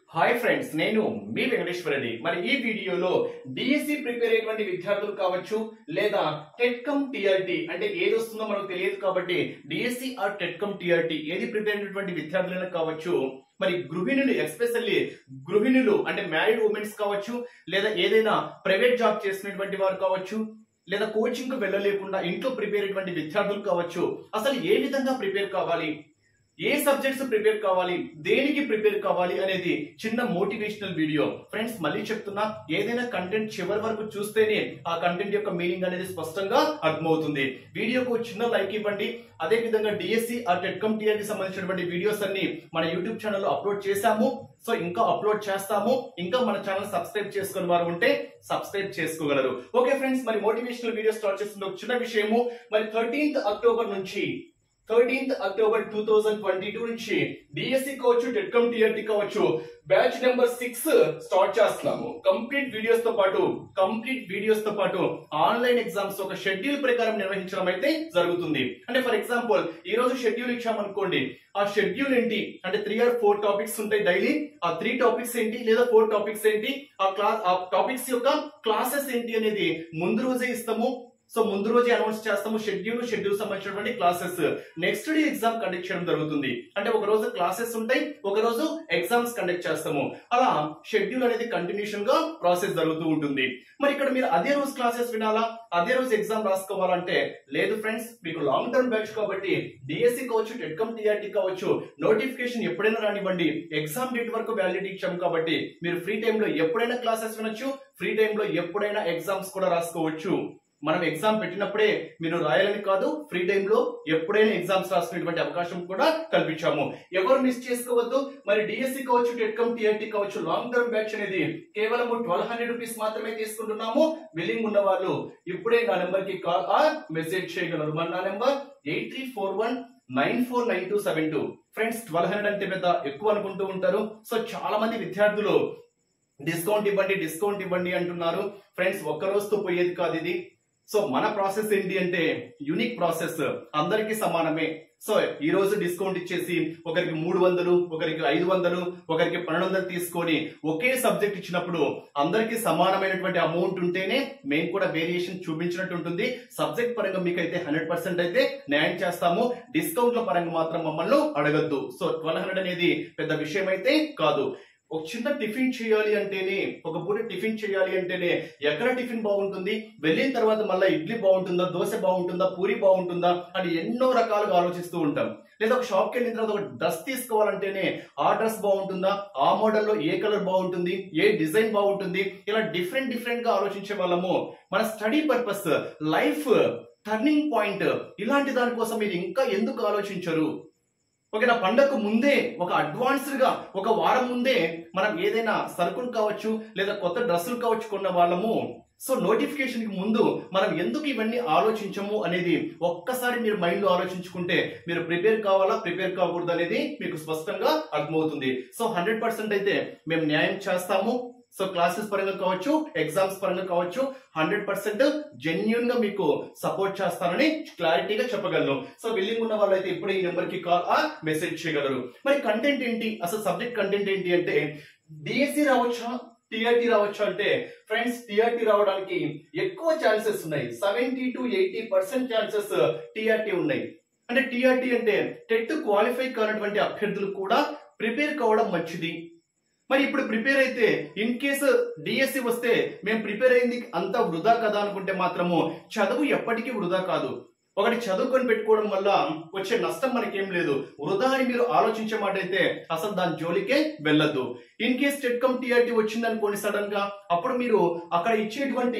hi friends నేను మీ వెంకటేశ్వర రెడ్డి మరి ఈ వీడియోలో డిఎస్సి ప్రిపేర్ అయ్యేటువంటి విద్యార్థులు కావచ్చు లేదా టెట్కమ్ టిఆర్టీ అంటే ఏది వస్తుందో మనకు తెలియదు కాబట్టి డిఎస్సి ఆర్ టెట్కమ్ టిఆర్టీ ఏది ప్రిపేర్ అయినటువంటి విద్యార్థులైనా కావచ్చు మరి గృహిణులు ఎస్పెషల్లీ గృహిణులు అంటే మ్యారీడ్ ఉమెన్స్ కావచ్చు లేదా ఏదైనా ప్రైవేట్ జాబ్ చేసినటువంటి వారు కావచ్చు లేదా కోచింగ్ కు వెళ్ళలేకుండా ఇంట్లో ప్రిపేర్ అయ్యేటువంటి విద్యార్థులు కావచ్చు అసలు ఏ విధంగా ప్రిపేర్ కావాలి ఏ సబ్జెక్ట్స్ ప్రిపేర్ కావాలి దేనికి ప్రిపేర్ కావాలి అనేది చిన్న మోటివేషనల్ వీడియో ఫ్రెండ్స్ మళ్ళీ చెప్తున్నా ఏదైనా కంటెంట్ చివరి వరకు చూస్తేనే ఆ కంటెంట్ యొక్క మీనింగ్ అనేది స్పష్టంగా అర్థమవుతుంది వీడియోకు చిన్న లైక్ ఇవ్వండి అదే విధంగా డిఎస్సి ఆ టెట్కమ్ టిఆర్ కి సంబంధించినటువంటి వీడియోస్ అన్ని మన యూట్యూబ్ ఛానల్లో అప్లోడ్ చేశాము సో ఇంకా అప్లోడ్ చేస్తాము ఇంకా మన ఛానల్ సబ్స్క్రైబ్ చేసుకుని వారు ఉంటే సబ్స్క్రైబ్ చేసుకోగలరు ఓకే ఫ్రెండ్స్ మరి మోటివేషనల్ వీడియో స్టార్ట్ చేస్తున్న ఒక చిన్న విషయము మరి థర్టీన్త్ అక్టోబర్ నుంచి thirteenth October two thousand twenty two నుంచి డిఎస్సి కావచ్చు టెట్కమ్ టిఆర్టీ కావచ్చు బ్యాచ్ నెంబర్ సిక్స్ స్టార్ట్ చేస్తున్నాము కంప్లీట్ వీడియోస్ తో పాటు కంప్లీట్ వీడియోస్ తో పాటు ఆన్లైన్ ఎగ్జామ్స్ ఒక షెడ్యూల్ ప్రకారం నిర్వహించడం అయితే జరుగుతుంది అంటే ఫర్ ఎగ్జాంపుల్ ఈ రోజు షెడ్యూల్ ఇచ్చామనుకోండి ఆ షెడ్యూల్ ఏంటి అంటే త్రీ ఆర్ ఫోర్ టాపిక్స్ ఉంటాయి డైలీ ఆ త్రీ టాపిక్స్ ఏంటి లేదా ఫోర్ టాపిక్స్ ఏంటి ఆ క్లాస్ ఆ టాపిక్స్ యొక్క క్లాసెస్ ఏంటి అనేది ముందు రోజే ఇస్తాము సో ముందు రోజే అనౌన్స్ చేస్తాము షెడ్యూల్ షెడ్యూల్ సంబంధించినటువంటి classes next day exam conduct చేయడం జరుగుతుంది అంటే ఒక రోజు క్లాసెస్ ఉంటాయి ఒక రోజు ఎగ్జామ్స్ కండక్ట్ చేస్తాము అలా షెడ్యూల్ అనేది కంటిన్యూషన్ గా ప్రాసెస్ జరుగుతూ ఉంటుంది మరి ఇక్కడ మీరు అదే రోజు క్లాసెస్ వినాలా అదే రోజు ఎగ్జామ్ రాసుకోవాలంటే లేదు ఫ్రెండ్స్ మీకు లాంగ్ టర్మ్ బ్యాచ్ కాబట్టి డిఎస్సి కావచ్చు టెట్కమ్ టీఆర్టీ కావచ్చు నోటిఫికేషన్ ఎప్పుడైనా రానివ్వండి ఎగ్జామ్ డేట్ వరకు వ్యాలిడిటీ ఇచ్చాం కాబట్టి మీరు ఫ్రీ టైంలో ఎప్పుడైనా క్లాసెస్ వినొచ్చు ఫ్రీ టైంలో ఎప్పుడైనా ఎగ్జామ్స్ కూడా రాసుకోవచ్చు మనం ఎగ్జామ్ పెట్టినప్పుడే మీరు రాయాలని కాదు ఫ్రీ టైంలో ఎప్పుడైనా ఎగ్జామ్స్ రాసుకునేటువంటి అవకాశం కూడా కల్పించాము ఎవరు మిస్ చేసుకోవద్దు మరి డిఎస్సి కావచ్చు టెట్కమ్ టీఆర్టీ కావచ్చు లాంగ్ టర్మ్ బ్యాచ్ అనేది కేవలం ట్వెల్వ్ హండ్రెడ్ రూపీస్ మాత్రమే తీసుకుంటున్నాము బిల్లింగ్ ఉన్న వాళ్ళు ఇప్పుడే నా నెంబర్ కి కాల్ ఆర్ మెసేజ్ చేయగలరు మన నా number eight three four one nine four nine two seven two friends twelve hundred అంటే పెద్ద ఎక్కువ అనుకుంటూ ఉంటారు సో చాలా మంది విద్యార్థులు డిస్కౌంట్ ఇవ్వండి డిస్కౌంట్ ఇవ్వండి అంటున్నారు ఫ్రెండ్స్ ఒక్క రోజుతో పోయేది కాదు ఇది సో మన ప్రాసెస్ ఏంటి అంటే యూనిక్ ప్రాసెస్ అందరికీ సమానమే సో ఈ రోజు డిస్కౌంట్ ఇచ్చేసి ఒకరికి మూడు వందలు ఒకరికి ఐదు వందలు ఒకరికి పన్నెండు వందలు తీసుకొని ఒకే సబ్జెక్ట్ ఇచ్చినప్పుడు అందరికీ సమానమైనటువంటి అమౌంట్ ఉంటేనే మేము కూడా వేరియేషన్ చూపించినట్టు ఉంటుంది సబ్జెక్ట్ పరంగా మీకు అయితే హండ్రెడ్ పర్సెంట్ అయితే న్యాయం చేస్తాము డిస్కౌంట్ల పరంగా మాత్రం మమ్మల్ని అడగద్దు సో ట్వెల్వ్ హండ్రెడ్ అనేది పెద్ద విషయం అయితే కాదు ఒక చిన్న టిఫిన్ చేయాలి అంటేనే ఒక పూట టిఫిన్ చేయాలి అంటేనే ఎక్కడ టిఫిన్ బాగుంటుంది వెళ్ళిన తర్వాత మళ్ళీ ఇడ్లీ బాగుంటుందా దోశ బాగుంటుందా పూరి బాగుంటుందా అని ఎన్నో రకాలుగా ఆలోచిస్తూ ఉంటాం లేదా ఒక షాప్కి వెళ్ళిన తర్వాత ఒక డ్రెస్ తీసుకోవాలంటేనే ఆ డ్రెస్ బాగుంటుందా ఆ మోడల్లో ఏ కలర్ బాగుంటుంది ఏ డిజైన్ బాగుంటుంది ఇలా డిఫరెంట్ డిఫరెంట్ గా ఆలోచించే వాళ్ళము మన study purpose life turning point ఇలాంటి దానికోసం మీరు ఇంకా ఎందుకు ఆలోచించరు ఓకే నా పండగకు ముందే ఒక అడ్వాన్స్డ్ గా ఒక వారం ముందే మనం ఏదైనా సరుకులు కావచ్చు లేదా కొత్త డ్రెస్సులు కావచ్చు కొన్న వాళ్ళము సో నోటిఫికేషన్ కి ముందు మనం ఎందుకు ఇవన్నీ ఆలోచించము అనేది ఒక్కసారి మీరు మైండ్ లో ఆలోచించుకుంటే మీరు ప్రిపేర్ కావాలా ప్రిపేర్ కాకూడదు అనేది మీకు స్పష్టంగా అర్థమవుతుంది సో హండ్రెడ్ పర్సెంట్ అయితే మేము న్యాయం చేస్తాము సో క్లాసెస్ పరంగా కావచ్చు ఎగ్జామ్స్ పరంగా కావచ్చు హండ్రెడ్ పర్సెంట్ జెన్యున్ గా మీకు సపోర్ట్ చేస్తానని క్లారిటీగా చెప్పగలను సో బిల్లింగ్ ఉన్న వాళ్ళైతే ఇప్పుడు ఈ నెంబర్ కి కాల్ ఆ మెసేజ్ చేయగలరు మరి కంటెంట్ ఏంటి అసలు సబ్జెక్ట్ కంటెంట్ ఏంటి అంటే డిఎస్సి రావచ్చా టిఆర్టీ రావచ్చు అంటే ఫ్రెండ్స్ టిఆర్టీ రావడానికి ఎక్కువ ఛాన్సెస్ ఉన్నాయి seventy to eighty percent chances TRT ఉన్నాయి అంటే టిఆర్టీ అంటే టెట్ క్వాలిఫై కానటువంటి అభ్యర్థులు కూడా ప్రిపేర్ కావడం మంచిది మరి ఇప్పుడు ప్రిపేర్ అయితే ఇన్ కేసు డిఎస్సి వస్తే మేము ప్రిపేర్ అయింది అంత వృధా కదా అనుకుంటే మాత్రము చదువు ఎప్పటికీ వృధా కాదు ఒకటి చదువుకొని పెట్టుకోవడం వల్ల వచ్చే నష్టం మనకేం లేదు వృధా అని మీరు ఆలోచించే మాట అయితే అసలు దాని జోలికే వెళ్ళద్దు ఇన్ కేస్ టెట్కమ్ టీఆర్టీ వచ్చింది అనుకోండి సడన్ గా అప్పుడు మీరు అక్కడ ఇచ్చేటువంటి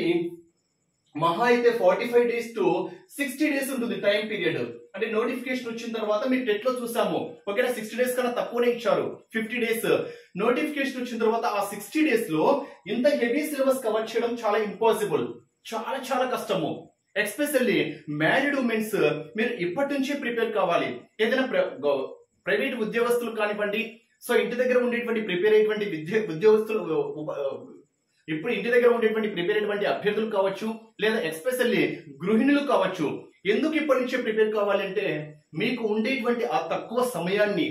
మహా అయితే forty five days to sixty days ఉంటుంది టైం పీరియడ్ అంటే నోటిఫికేషన్ వచ్చిన తర్వాత మీరు టెట్ లో చూసాము ఓకేనా సిక్స్టీ డేస్ కన్నా తక్కువనే ఇచ్చారు ఫిఫ్టీ డేస్ నోటిఫికేషన్ వచ్చిన తర్వాత ఆ సిక్స్టీ డేస్ లో ఇంత హెవీ సిలబస్ కవర్ చేయడం చాలా ఇంపాసిబుల్ చాలా చాలా కష్టము ఎస్పెషల్లీ మ్యారీడ్ ఉమెన్స్ మీరు ఇప్పటి నుంచే ప్రిపేర్ కావాలి ఏదైనా ప్రైవేట్ ఉద్యోగస్తులు కానివ్వండి సో ఇంటి దగ్గర ఉండేటువంటి ప్రిపేర్ అయ్యేటువంటి విద్య ఉద్యోగస్తులు ఉప- ఇప్పుడు ఇంటి దగ్గర ఉండేటువంటి ప్రిపేర్ అయినటువంటి అభ్యర్థులు కావచ్చు లేదా ఎస్పెషల్లీ గృహిణులు కావచ్చు ఎందుకు ఇప్పటి నుంచే ప్రిపేర్ కావాలంటే మీకు ఉండేటువంటి ఆ తక్కువ సమయాన్ని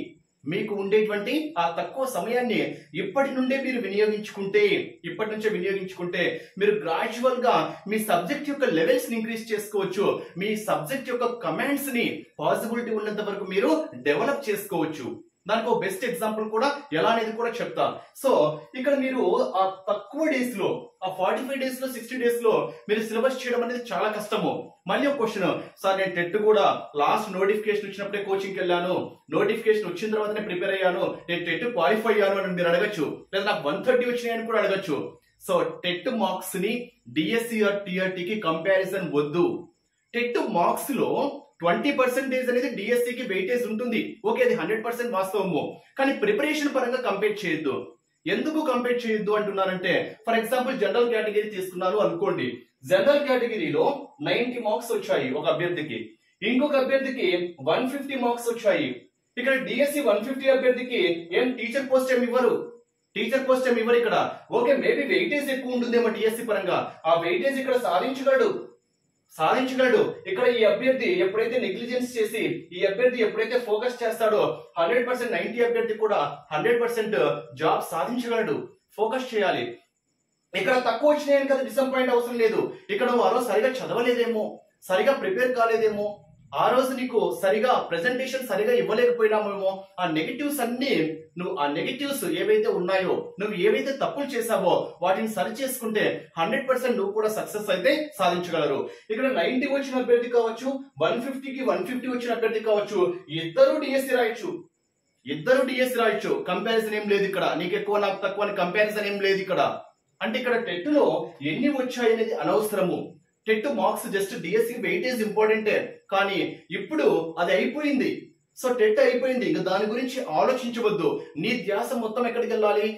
మీకు ఉండేటువంటి ఆ తక్కువ సమయాన్ని ఇప్పటి నుండే మీరు వినియోగించుకుంటే ఇప్పటి నుంచే వినియోగించుకుంటే మీరు గ్రాడ్యువల్ గా మీ సబ్జెక్ట్ యొక్క లెవెల్స్ ని ఇంక్రీజ్ చేసుకోవచ్చు మీ సబ్జెక్ట్ యొక్క కమాండ్స్ ని పాసిబిలిటీ ఉన్నంత వరకు మీరు డెవలప్ చేసుకోవచ్చు దానికి ఒక బెస్ట్ ఎగ్జాంపుల్ కూడా ఎలా అనేది కూడా చెప్తా సో ఇక్కడ మీరు ఆ తక్కువ డేస్ లో ఆ ఫార్టీ ఫైవ్ డేస్ లో సిక్స్టీ డేస్ లో మీరు సిలబస్ చేయడం అనేది చాలా కష్టము మళ్ళీ ఒక క్వశ్చన్ సార్ నేను టెట్ కూడా లాస్ట్ నోటిఫికేషన్ వచ్చినప్పుడే కోచింగ్కి వెళ్ళాను నోటిఫికేషన్ వచ్చిన తర్వాతనే ప్రిపేర్ అయ్యాను నేను టెట్ క్వాలిఫై అయ్యాను అని మీరు అడగచ్చు లేదా నాకు వన్ థర్టీ వచ్చినాయని కూడా అడగచ్చు సో టెట్ మార్క్స్ ని డిఎస్సి ఆర్ టిఆర్టీకి కంపారిజన్ వద్దు టెట్ మార్క్స్ లో ట్వంటీ పర్సెంటేజ్ అనేది డిఎస్సి కి వెయిటేజ్ ఉంటుంది ఓకే అది హండ్రెడ్ పర్సెంట్ వాస్తవము కానీ ప్రిపరేషన్ పరంగా కంపేర్ చేయొద్దు ఎందుకు కంపేర్ చేయొద్దు అంటున్నానంటే ఫర్ ఎగ్జాంపుల్ జనరల్ కేటగిరీ తీసుకున్నాను అనుకోండి జనరల్ కేటగిరీలో నైన్టీ మార్క్స్ వచ్చాయి ఒక అభ్యర్థికి ఇంకొక అభ్యర్థికి వన్ ఫిఫ్టీ మార్క్స్ వచ్చాయి ఇక్కడ డిఎస్సి వన్ ఫిఫ్టీ అభ్యర్థికి ఏం టీచర్ పోస్ట్ ఏమి ఇవ్వరు టీచర్ పోస్ట్ ఏమి ఇవ్వరు ఇక్కడ ఓకే మేబీ వెయిటేజ్ ఎక్కువ ఉంటుందేమో డిఎస్సి పరంగా ఆ వెయిటేజ్ ఇక్కడ సాధించగలడు సాధించగలడు ఇక్కడ ఈ అభ్యర్థి ఎప్పుడైతే నెగ్లిజెన్స్ చేసి ఈ అభ్యర్థి ఎప్పుడైతే ఫోకస్ చేస్తాడో హండ్రెడ్ పర్సెంట్ నైన్టీ అభ్యర్థి కూడా హండ్రెడ్ పర్సెంట్ జాబ్ సాధించగలడు ఫోకస్ చేయాలి ఇక్కడ తక్కువ వచ్చినాయని కదా డిసప్పాయింట్ అవసరం లేదు ఇక్కడ నువ్వు ఆ రోజు సరిగా చదవలేదేమో సరిగా ప్రిపేర్ కాలేదేమో ఆ రోజు నీకు సరిగా ప్రెజెంటేషన్ సరిగా ఇవ్వలేకపోయినామేమో ఆ నెగటివ్స్ అన్ని నువ్వు ఆ నెగటివ్స్ ఏవైతే ఉన్నాయో నువ్వు ఏవైతే తప్పులు చేసావో వాటిని సరి చేసుకుంటే హండ్రెడ్ పర్సెంట్ నువ్వు కూడా సక్సెస్ అయితే సాధించగలరు ఇక్కడ నైన్టీ వచ్చిన అభ్యర్థి కావచ్చు వన్ ఫిఫ్టీకి వన్ ఫిఫ్టీ వచ్చిన అభ్యర్థి కావచ్చు ఇద్దరు డిఎస్సి రాయొచ్చు ఇద్దరు డిఎస్సి రాయొచ్చు కంపారిజన్ ఏం లేదు ఇక్కడ నీకు ఎక్కువ నాకు తక్కువ అని కంపారిజన్ ఏం లేదు ఇక్కడ అంటే ఇక్కడ టెట్ లో ఎన్ని వచ్చాయి అనేది అనవసరము TET marks just DSC weightage ఇంపార్టెంటే కానీ ఇప్పుడు అది అయిపోయింది సో టెట్ అయిపోయింది ఇంకా దాని గురించి ఆలోచించవద్దు నీ ధ్యాస మొత్తం ఎక్కడికి వెళ్ళాలి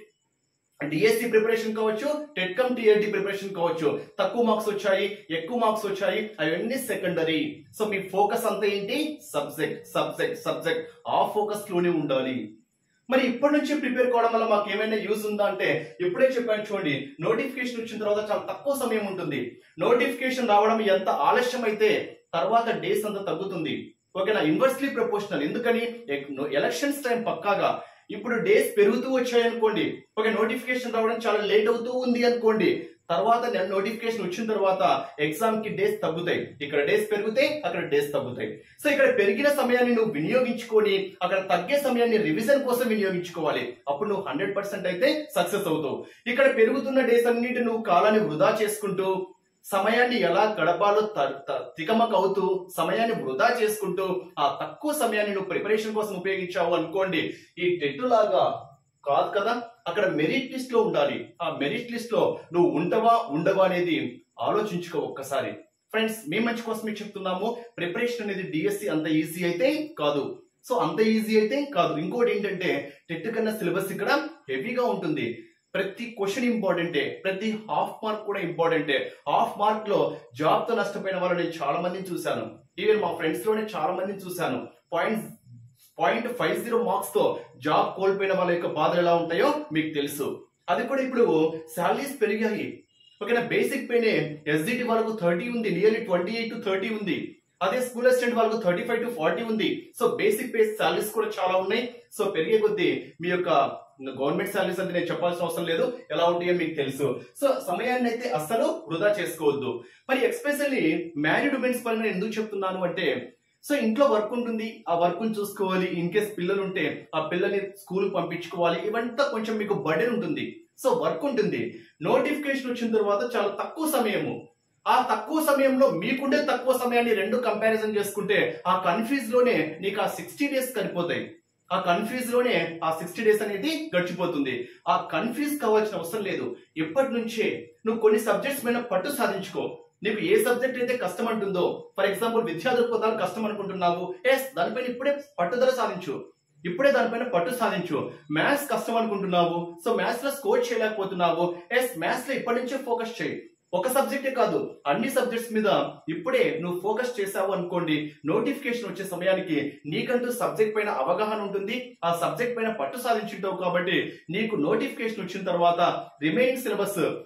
డిఎస్సి ప్రిపరేషన్ కావచ్చు టెట్ కమ్ టిఆర్టీ ప్రిపరేషన్ కావచ్చు తక్కువ మార్క్స్ వచ్చాయి ఎక్కువ మార్క్స్ వచ్చాయి అవన్నీ సెకండరీ సో మీ ఫోకస్ అంతా ఏంటి సబ్జెక్ట్ సబ్జెక్ట్ సబ్జెక్ట్ ఆ ఫోకస్ లోనే ఉండాలి మరి ఇప్పటి నుంచి ప్రిపేర్ కావడం వల్ల మాకు ఏమైనా యూజ్ ఉందా అంటే ఇప్పుడే చెప్పాను చూడండి నోటిఫికేషన్ వచ్చిన తర్వాత చాలా తక్కువ సమయం ఉంటుంది నోటిఫికేషన్ రావడం ఎంత ఆలస్యం అయితే తర్వాత డేస్ అంతా తగ్గుతుంది ఓకేనా ఇన్వర్స్లీ ప్రపోర్షనల్ ఎందుకని ఎలక్షన్స్ టైం పక్కాగా ఇప్పుడు డేస్ పెరుగుతూ వచ్చాయి అనుకోండి ఓకే నోటిఫికేషన్ రావడం చాలా లేట్ అవుతూ ఉంది అనుకోండి తర్వాత నోటిఫికేషన్ వచ్చిన తర్వాత ఎగ్జామ్ కి డేస్ తగ్గుతాయి ఇక్కడ డేస్ పెరుగుతాయి అక్కడ డేస్ తగ్గుతాయి సో ఇక్కడ పెరిగిన సమయాన్ని నువ్వు వినియోగించుకొని అక్కడ తగ్గే సమయాన్ని రివిజన్ కోసం వినియోగించుకోవాలి అప్పుడు నువ్వు హండ్రెడ్ పర్సెంట్ అయితే సక్సెస్ అవుతావు ఇక్కడ పెరుగుతున్న డేస్ అన్నిటి నువ్వు కాలాన్ని వృధా చేసుకుంటూ సమయాన్ని ఎలా గడపాలో త- త- తికమక అవుతూ సమయాన్ని వృధా చేసుకుంటూ ఆ తక్కువ సమయాన్ని నువ్వు ప్రిపరేషన్ కోసం ఉపయోగించావు అనుకోండి ఈ టెట్ లాగా కాదు కదా అక్కడ మెరిట్ లిస్ట్ లో ఉండాలి ఆ మెరిట్ లిస్ట్ లో నువ్వు ఉండవా ఉండవా అనేది ఆలోచించుకో ఒక్కసారి ఫ్రెండ్స్ మీ మంచి కోసమే చెప్తున్నాము ప్రిపరేషన్ అనేది డిఎస్సి అంత ఈజీ అయితే కాదు సో అంత ఈజీ అయితే కాదు ఇంకోటి ఏంటంటే టెట్ కన్నా సిలబస్ ఇక్కడ హెవీగా ఉంటుంది ప్రతి క్వశ్చన్ ఇంపార్టెంటే ప్రతి హాఫ్ మార్క్ కూడా ఇంపార్టెంటే హాఫ్ మార్క్ లో జాబ్ తో నష్టపోయిన వాళ్ళు నేను చాలా మందిని చూశాను ఈవెన్ మా ఫ్రెండ్స్ లోనే చాలా మందిని చూశాను point point five zero marks తో జాబ్ కోల్పోయిన వాళ్ళ యొక్క బాధలు ఎలా ఉంటాయో మీకు తెలుసు అది కూడా ఇప్పుడు శాలరీస్ పెరిగాయి ఓకేనా బేసిక్ పేనే ఎస్డిటి వాళ్ళకు థర్టీ ఉంది nearly twenty eight to thirty ఉంది అదే స్కూల్ అసిస్టెంట్ వాళ్ళకు థర్టీ ఫైవ్ టు ఫార్టీ ఉంది సో బేసిక్ పే సాలరీస్ కూడా చాలా ఉన్నాయి సో పెరిగే కొద్దీ మీ యొక్క గవర్నమెంట్ సాలరీస్ అంటే నేను చెప్పాల్సిన అవసరం లేదు ఎలా ఉంటాయో మీకు తెలుసు సో సమయాన్ని అయితే అస్సలు వృధా చేసుకోవద్దు మరి ఎక్స్పెషల్లీ మ్యారీడ్ ఉమెన్స్ పరంగా నేను ఎందుకు చెప్తున్నాను అంటే సో ఇంట్లో వర్క్ ఉంటుంది ఆ వర్క్ చూసుకోవాలి ఇన్ కేస్ పిల్లలు ఉంటే ఆ పిల్లల్ని స్కూల్ పంపించుకోవాలి ఇవంతా కొంచెం మీకు బర్డెన్ ఉంటుంది సో వర్క్ ఉంటుంది నోటిఫికేషన్ వచ్చిన తర్వాత చాలా తక్కువ సమయము ఆ తక్కువ సమయంలో మీకుండే తక్కువ సమయాన్ని రెండు కంపారిజన్ చేసుకుంటే ఆ కన్ఫ్యూజ్ లోనే నీకు ఆ సిక్స్టీ డేస్ సరిపోతాయి ఆ కన్ఫ్యూజ్ లోనే ఆ సిక్స్టీ డేస్ అనేది గడిచిపోతుంది ఆ కన్ఫ్యూజ్ కావాల్సిన అవసరం లేదు ఇప్పటి నుంచే నువ్వు కొన్ని సబ్జెక్ట్స్ మీద పట్టు సాధించుకో నీకు ఏ సబ్జెక్ట్ అయితే కష్టం అంటుందో ఫర్ ఎగ్జాంపుల్ విద్యా దృక్పథాలు కష్టం అనుకుంటున్నావు ఎస్ దానిపైన ఇప్పుడే పట్టుదల సాధించు ఇప్పుడే దానిపైన పట్టు సాధించు మ్యాథ్స్ కష్టం అనుకుంటున్నావు సో మ్యాథ్స్ లో స్కోర్ చేయలేకపోతున్నావు ఎస్ మ్యాథ్స్ లో ఇప్పటి నుంచే ఫోకస్ చేయి ఒక సబ్జెక్టే కాదు అన్ని సబ్జెక్ట్స్ మీద ఇప్పుడే నువ్వు ఫోకస్ చేసావు అనుకోండి నోటిఫికేషన్ వచ్చే సమయానికి నీకంటూ సబ్జెక్ట్ పైన అవగాహన ఉంటుంది ఆ సబ్జెక్ట్ పైన పట్టు సాధించుంటావు కాబట్టి నీకు నోటిఫికేషన్ వచ్చిన తర్వాత రిమైనింగ్ సిలబస్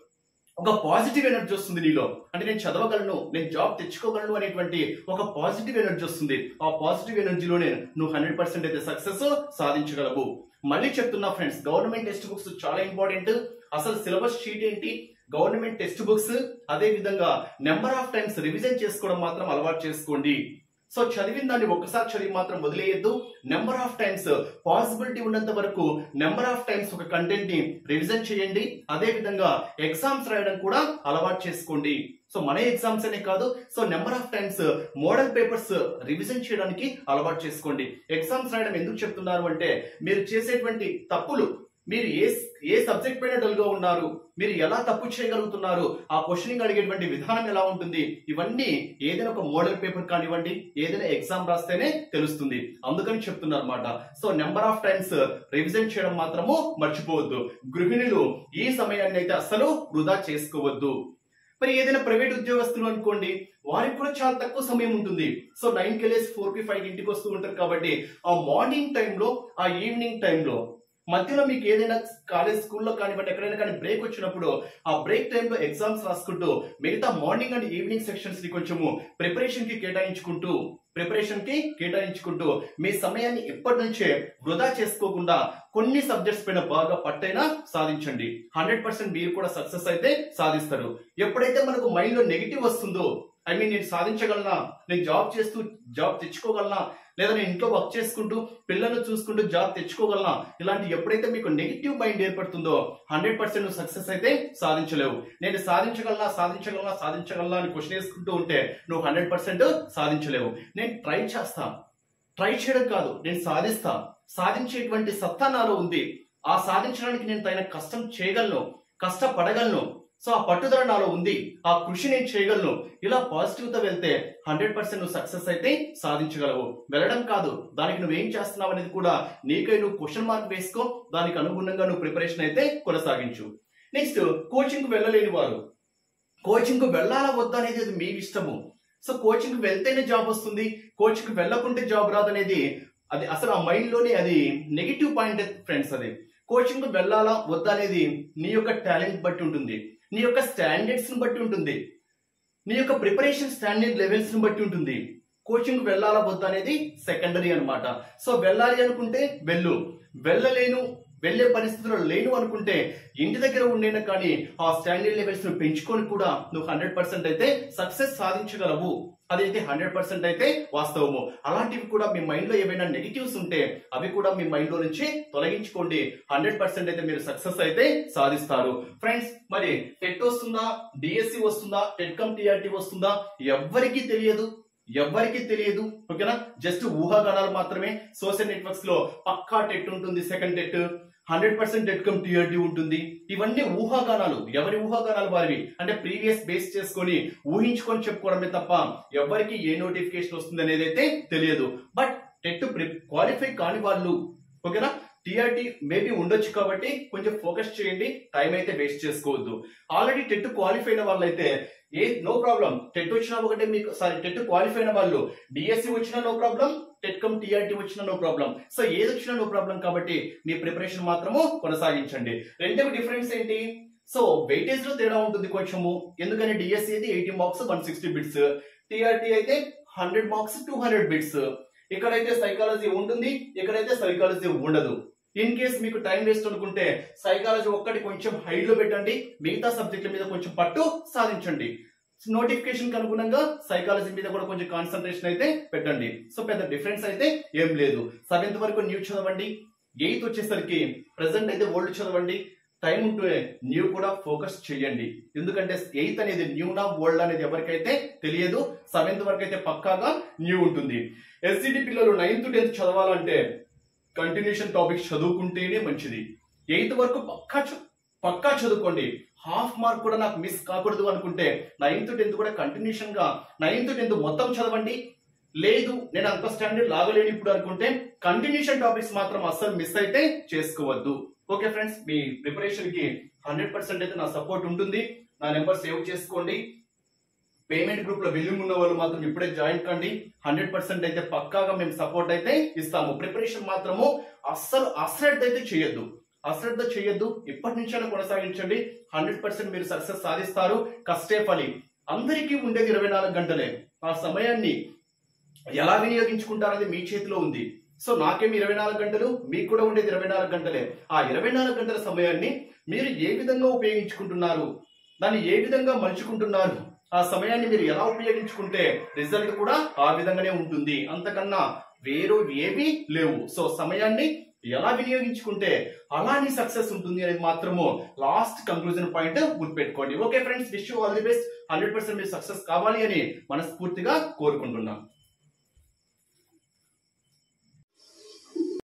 ఒక పాజిటివ్ ఎనర్జీ వస్తుంది నీలో అంటే నేను చదవగలను నేను జాబ్ తెచ్చుకోగలను అనేటువంటి ఒక పాజిటివ్ ఎనర్జీ వస్తుంది ఆ పాజిటివ్ ఎనర్జీలోనే నువ్వు హండ్రెడ్ పర్సెంట్ అయితే సక్సెస్ సాధించగలవు మళ్ళీ చెప్తున్నా ఫ్రెండ్స్ గవర్నమెంట్ టెక్స్ట్ బుక్స్ చాలా ఇంపార్టెంట్ అసలు సిలబస్ షీట్ ఏంటి గవర్నమెంట్ టెక్స్ట్ బుక్స్ అదే విధంగా నెంబర్ ఆఫ్ టైమ్స్ రివిజన్ చేసుకోవడం మాత్రం అలవాటు చేసుకోండి సో చదివిన దాన్ని ఒక్కసారి చదివి మాత్రం వదిలేయద్దు నెంబర్ ఆఫ్ టైమ్స్ పాసిబిలిటీ ఉన్నంత వరకు నెంబర్ ఆఫ్ టైమ్స్ ఒక కంటెంట్ ని రివిజన్ చేయండి అదే విధంగా ఎగ్జామ్స్ రాయడం కూడా అలవాటు చేసుకోండి సో మన ఎగ్జామ్స్ అనే కాదు so number of times model papers revision చేయడానికి అలవాటు చేసుకోండి ఎగ్జామ్స్ రాయడం ఎందుకు చెప్తున్నారు అంటే మీరు చేసేటువంటి తప్పులు మీరు ఏ ఏ సబ్జెక్ట్ పైన డల్ గా ఉన్నారు మీరు ఎలా తప్పు చేయగలుగుతున్నారు ఆ క్వశ్చనింగ్ అడిగేటువంటి విధానం ఎలా ఉంటుంది ఇవన్నీ ఏదైనా ఒక మోడల్ పేపర్ కానివ్వండి ఏదైనా ఎగ్జామ్ రాస్తేనే తెలుస్తుంది అందుకని చెప్తున్నారు అనమాట so number of times revision చేయడం మాత్రము మర్చిపోవద్దు గృహిణులు ఈ సమయాన్ని అయితే అస్సలు వృధా చేసుకోవద్దు మరి ఏదైనా ప్రైవేట్ ఉద్యోగస్తులు అనుకోండి వారికి కూడా చాలా తక్కువ సమయం ఉంటుంది సో నైన్ కి వెళ్ళేసి ఫోర్ కి ఫైవ్ ఇంటికి వస్తూ ఉంటారు కాబట్టి ఆ మార్నింగ్ టైంలో ఆ ఈవినింగ్ టైంలో మధ్యలో మీకు ఏదైనా కాలేజ్ స్కూల్లో కానివ్వండి ఎక్కడైనా కానీ బ్రేక్ వచ్చినప్పుడు ఆ బ్రేక్ టైంలో ఎగ్జామ్స్ రాసుకుంటూ మిగతా మార్నింగ్ అండ్ ఈవినింగ్ సెక్షన్స్ ని కొంచెము ప్రిపరేషన్ కి కేటాయించుకుంటూ ప్రిపరేషన్ కి కేటాయించుకుంటూ మీ సమయాన్ని ఎప్పటి నుంచే వృధా చేసుకోకుండా కొన్ని సబ్జెక్ట్స్ పైన బాగా పట్టైనా సాధించండి హండ్రెడ్ పర్సెంట్ మీరు కూడా సక్సెస్ అయితే సాధిస్తారు ఎప్పుడైతే మనకు మైండ్ లో నెగిటివ్ వస్తుందో ఐ మీన్ నేను సాధించగలనా నేను జాబ్ చేస్తూ జాబ్ తెచ్చుకోగలనా లేదా నేను ఇంట్లో వర్క్ చేసుకుంటూ పిల్లల్ని చూసుకుంటూ జాబ్ తెచ్చుకోగలనా ఇలాంటి ఎప్పుడైతే మీకు నెగిటివ్ మైండ్ ఏర్పడుతుందో హండ్రెడ్ పర్సెంట్ నువ్వు సక్సెస్ అయితే సాధించలేవు నేను సాధించగలనా సాధించగలనా సాధించగలనా అని క్వశ్చన్ వేసుకుంటూ ఉంటే నువ్వు హండ్రెడ్ పర్సెంట్ సాధించలేవు నేను ట్రై చేస్తా ట్రై చేయడం కాదు నేను సాధిస్తా సాధించేటువంటి సత్తా నాలో ఉంది ఆ సాధించడానికి నేను తగిన కష్టం చేయగలను కష్టపడగలను సో ఆ పట్టుదల నాలో ఉంది ఆ కృషి నేను చేయగలను ఇలా పాజిటివ్ తో వెళ్తే హండ్రెడ్ పర్సెంట్ నువ్వు సక్సెస్ అయితే సాధించగలవు వెళ్ళడం కాదు దానికి నువ్వేం చేస్తున్నావు అనేది కూడా నీకై నువ్వు క్వశ్చన్ మార్క్ వేసుకో దానికి అనుగుణంగా నువ్వు ప్రిపరేషన్ అయితే కొనసాగించు నెక్స్ట్ కోచింగ్ కు వెళ్ళలేని వారు కోచింగ్ కు వెళ్ళాలా వద్దా అనేది అది మీ ఇష్టము సో కోచింగ్ కు వెళ్తేనే జాబ్ వస్తుంది కోచింగ్ కు వెళ్ళకుంటే జాబ్ రాదనేది అది అసలు ఆ మైండ్ లోనే అది నెగిటివ్ పాయింట్ ఫ్రెండ్స్ అది కోచింగ్ కు వెళ్ళాలా వద్దా అనేది నీ యొక్క టాలెంట్ బట్టి ఉంటుంది నీ యొక్క స్టాండర్డ్స్ ని బట్టి ఉంటుంది నీ యొక్క ప్రిపరేషన్ స్టాండర్డ్ లెవెల్స్ ని బట్టి ఉంటుంది కోచింగ్ వెళ్ళాలా వద్దా అనేది సెకండరీ అన్నమాట సో వెళ్ళాలి అనుకుంటే వెళ్ళు వెళ్ళలేను వెళ్ళే పరిస్థితుల్లో లేను అనుకుంటే ఇంటి దగ్గర ఉండేనా కానీ ఆ స్టాండర్డ్ లెవెల్స్ ను పెంచుకొని కూడా నువ్వు హండ్రెడ్ పర్సెంట్ అయితే సక్సెస్ సాధించగలవు అదైతే హండ్రెడ్ పర్సెంట్ అయితే వాస్తవము అలాంటివి కూడా మీ మైండ్ లో ఏవైనా నెగిటివ్స్ ఉంటే అవి కూడా మీ మైండ్ లో నుంచి తొలగించుకోండి హండ్రెడ్ పర్సెంట్ అయితే మీరు సక్సెస్ అయితే సాధిస్తారు ఫ్రెండ్స్ మరి టెట్ వస్తుందా డిఎస్సి వస్తుందా టెట్కమ్ టిఆర్టీ వస్తుందా ఎవ్వరికీ తెలియదు ఎవ్వరికీ తెలియదు ఓకేనా జస్ట్ ఊహాగానాలు మాత్రమే సోషల్ నెట్వర్క్స్ లో పక్కా టెట్ ఉంటుంది second TET hundred percent TET cum TRT ఉంటుంది ఇవన్నీ ఊహాగానాలు ఎవరి ఊహాగానాలు వారివి అంటే ప్రీవియస్ బేస్ చేసుకొని ఊహించుకొని చెప్పుకోవడమే తప్ప ఎవరికి ఏ నోటిఫికేషన్ వస్తుంది అనేది అయితే తెలియదు బట్ టెట్ క్వాలిఫై కాని వాళ్ళు ఓకేనా టీఆర్టీ మేబీ ఉండొచ్చు కాబట్టి కొంచెం ఫోకస్ చేయండి టైం అయితే వేస్ట్ చేసుకోవద్దు ఆల్రెడీ టెట్ క్వాలిఫై అయిన వాళ్ళైతే ఏ నో ప్రాబ్లం టెట్ వచ్చినా ఒకటే మీకు సారీ టెట్ క్వాలిఫై అయిన వాళ్ళు డిఎస్సి వచ్చినా no problem TET cum TRT వచ్చినా నో ప్రాబ్లం సో ఏది వచ్చినా నో ప్రాబ్లం కాబట్టి మీ ప్రిపరేషన్ మాత్రము కొనసాగించండి రెండవ డిఫరెన్స్ ఏంటి సో వెయిటేజ్ లో తేడా ఉంటుంది కొంచెము ఎందుకని డిఎస్సి అయితే eighty marks one sixty bits TRT అయితే hundred marks two hundred bits ఇక్కడైతే సైకాలజీ ఉంటుంది ఇక్కడైతే సైకాలజీ ఉండదు ఇన్ కేస్ మీకు టైం వేస్ట్ అనుకుంటే సైకాలజీ ఒక్కటి కొంచెం హైడ్ లో పెట్టండి మిగతా సబ్జెక్టుల మీద కొంచెం పట్టు సాధించండి నోటిఫికేషన్ అనుగుణంగా సైకాలజీ మీద కూడా కొంచెం కాన్సన్ట్రేషన్ అయితే పెట్టండి సో పెద్ద డిఫరెన్స్ అయితే ఏం లేదు సెవెంత్ వరకు న్యూ చదవండి ఎయిత్ వచ్చేసరికి ప్రెసెంట్ అయితే ఓల్డ్ చదవండి టైం ఉంటే న్యూ కూడా ఫోకస్ చేయండి ఎందుకంటే ఎయిత్ అనేది న్యూ నా ఓల్డ్ అనేది ఎవరికైతే తెలియదు సెవెంత్ వరకు అయితే పక్కాగా న్యూ ఉంటుంది ఎస్సిడి పిల్లలు నైన్త్ టెన్త్ చదవాలంటే కంటిన్యూషన్ టాపిక్స్ చదువుకుంటేనే మంచిది ఎయిత్ వరకు పక్కా చ- పక్కా చదువుకోండి హాఫ్ మార్క్ కూడా నాకు మిస్ కాకూడదు అనుకుంటే నైన్త్ టెన్త్ కూడా కంటిన్యూషన్ గా నైన్త్ టెన్త్ మొత్తం చదవండి లేదు నేను అంత స్టాండర్డ్ లాగలేను ఇప్పుడు అనుకుంటే కంటిన్యూషన్ టాపిక్స్ మాత్రం అస్సలు మిస్ అయితే చేసుకోవద్దు ఓకే ఫ్రెండ్స్ మీ ప్రిపరేషన్ కి హండ్రెడ్ పర్సెంట్ అయితే నా సపోర్ట్ ఉంటుంది నా నెంబర్ సేవ్ చేసుకోండి పేమెంట్ గ్రూప్ లో విల్లింగ్ ఉన్న వాళ్ళు మాత్రం ఇప్పుడే జాయిన్ కండి హండ్రెడ్ పర్సెంట్ అయితే పక్కాగా మేము సపోర్ట్ అయితే ఇస్తాము ప్రిపరేషన్ మాత్రము అస్సలు అశ్రద్ధ అయితే చేయొద్దు అశ్రద్ధ చేయొద్దు ఇప్పటి నుంచైనా కొనసాగించండి హండ్రెడ్ పర్సెంట్ మీరు సక్సెస్ సాధిస్తారు కష్టే ఫలి అందరికీ ఉండేది ఇరవై నాలుగు గంటలే ఆ సమయాన్ని ఎలా వినియోగించుకుంటారనేది మీ చేతిలో ఉంది సో నాకేమి ఇరవై నాలుగు గంటలు మీకు కూడా ఉండేది ఇరవై నాలుగు గంటలే ఆ ఇరవై నాలుగు గంటల సమయాన్ని మీరు ఏ విధంగా ఉపయోగించుకుంటున్నారు దాన్ని ఏ విధంగా మలుచుకుంటున్నారు ఆ సమయాన్ని మీరు ఎలా ఉపయోగించుకుంటే రిజల్ట్ కూడా ఆ విధంగానే ఉంటుంది అంతకన్నా వేరు ఏవి లేవు సో సమయాన్ని ఎలా వినియోగించుకుంటే అలానే సక్సెస్ ఉంటుంది అనేది మాత్రము లాస్ట్ కంక్లూజన్ పాయింట్ గుర్తుపెట్టుకోండి okay friends wish all the best hundred percent మీరు సక్సెస్ కావాలి అని మనస్ఫూర్తిగా కోరుకుంటున్నాం